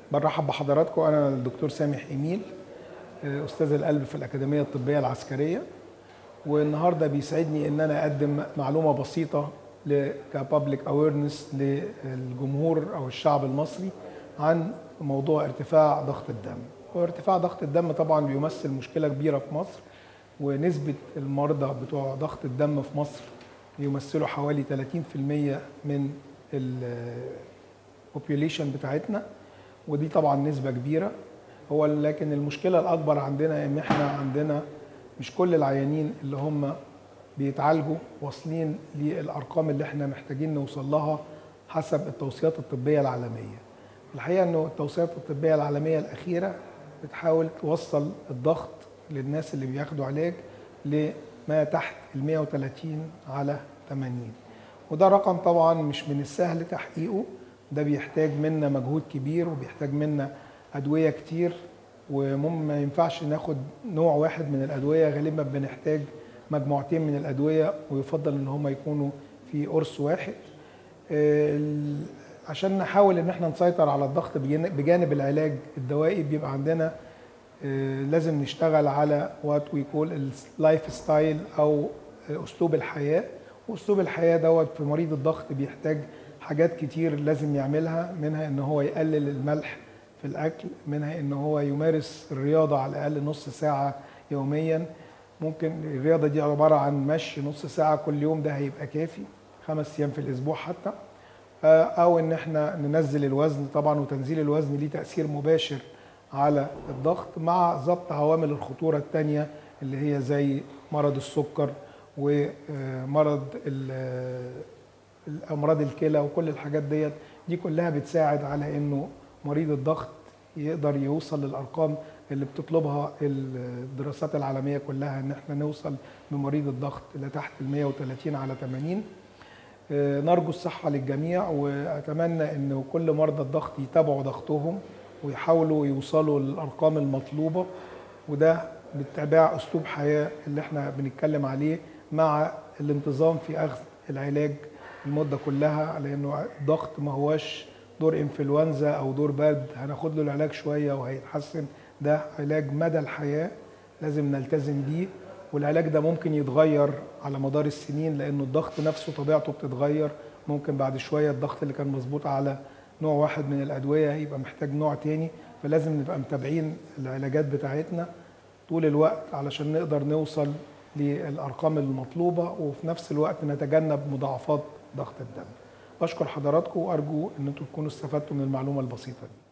برحب بحضراتكم انا الدكتور سامح ايميل استاذ القلب في الاكاديميه الطبيه العسكريه والنهارده بيسعدني ان انا اقدم معلومه بسيطه كبابليك اويرنس للجمهور او الشعب المصري عن موضوع ارتفاع ضغط الدم وارتفاع ضغط الدم طبعا بيمثل مشكله كبيره في مصر ونسبه المرضى بتوع ضغط الدم في مصر يمثلوا حوالي 30% من البوبيوليشن بتاعتنا ودي طبعا نسبه كبيره هو لكن المشكله الاكبر عندنا ان احنا عندنا مش كل العيانين اللي هم بيتعالجوا واصلين للارقام اللي احنا محتاجين نوصل لها حسب التوصيات الطبيه العالميه الحقيقه انه التوصيات الطبيه العالميه الاخيره بتحاول توصل الضغط للناس اللي بياخدوا علاج لما تحت ال 130 على 80 وده رقم طبعا مش من السهل تحقيقه ده بيحتاج منا مجهود كبير وبيحتاج منا ادويه كتير وما ينفعش ناخد نوع واحد من الادويه غالبا بنحتاج مجموعتين من الادويه ويفضل ان هم يكونوا في قرص واحد عشان نحاول ان احنا نسيطر على الضغط بجانب العلاج الدوائي بيبقى عندنا لازم نشتغل على وات وي كول اللايف ستايل او اسلوب الحياه واسلوب الحياه دوت في مريض الضغط بيحتاج حاجات كتير لازم يعملها منها ان هو يقلل الملح في الاكل منها ان هو يمارس الرياضه على الاقل نص ساعه يوميا ممكن الرياضه دي عباره عن مشي نص ساعه كل يوم ده هيبقى كافي خمس ايام في الاسبوع حتى او ان احنا ننزل الوزن طبعا وتنزيل الوزن ليه تاثير مباشر على الضغط مع ضبط عوامل الخطوره الثانيه اللي هي زي مرض السكر ومرض الامراض الكلى وكل الحاجات ديت دي كلها بتساعد على انه مريض الضغط يقدر يوصل للارقام اللي بتطلبها الدراسات العالميه كلها ان احنا نوصل بمريض الضغط لتحت ال 130 على 80 نرجو الصحه للجميع واتمنى ان كل مرضى الضغط يتابعوا ضغطهم ويحاولوا يوصلوا للارقام المطلوبه وده باتباع اسلوب حياه اللي احنا بنتكلم عليه مع الانتظام في اخذ العلاج المده كلها لانه الضغط ما هواش دور انفلونزا او دور برد هناخد له العلاج شويه وهيتحسن ده علاج مدى الحياه لازم نلتزم بيه والعلاج ده ممكن يتغير على مدار السنين لانه الضغط نفسه طبيعته بتتغير ممكن بعد شويه الضغط اللي كان مظبوط على نوع واحد من الادويه يبقى محتاج نوع تاني فلازم نبقى متابعين العلاجات بتاعتنا طول الوقت علشان نقدر نوصل للارقام المطلوبه وفي نفس الوقت نتجنب مضاعفات ضغط الدم بشكر حضراتكم وارجو ان انتم تكونوا استفدتوا من المعلومه البسيطه دي